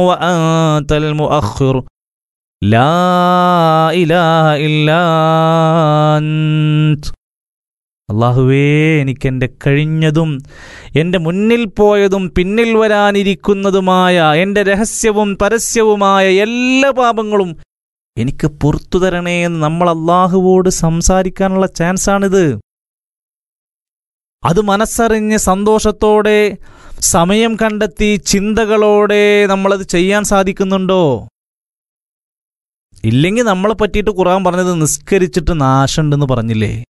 وأنت المؤخر لا إله إلا أنت അള്ളാഹുവേ എനിക്കെൻ്റെ കഴിഞ്ഞതും എൻ്റെ മുന്നിൽ പോയതും പിന്നിൽ വരാനിരിക്കുന്നതുമായ എൻ്റെ രഹസ്യവും പരസ്യവുമായ എല്ലാ പാപങ്ങളും എനിക്ക് പുറത്തു തരണേ എന്ന് നമ്മൾ അള്ളാഹുവോട് സംസാരിക്കാനുള്ള ചാൻസാണിത് അത് മനസ്സറിഞ്ഞ് സന്തോഷത്തോടെ സമയം കണ്ടെത്തി ചിന്തകളോടെ നമ്മളത് ചെയ്യാൻ സാധിക്കുന്നുണ്ടോ ഇല്ലെങ്കിൽ നമ്മളെ പറ്റിയിട്ട് ഖുറാൻ പറഞ്ഞത് നിസ്കരിച്ചിട്ട് നാശമുണ്ടെന്ന് പറഞ്ഞില്ലേ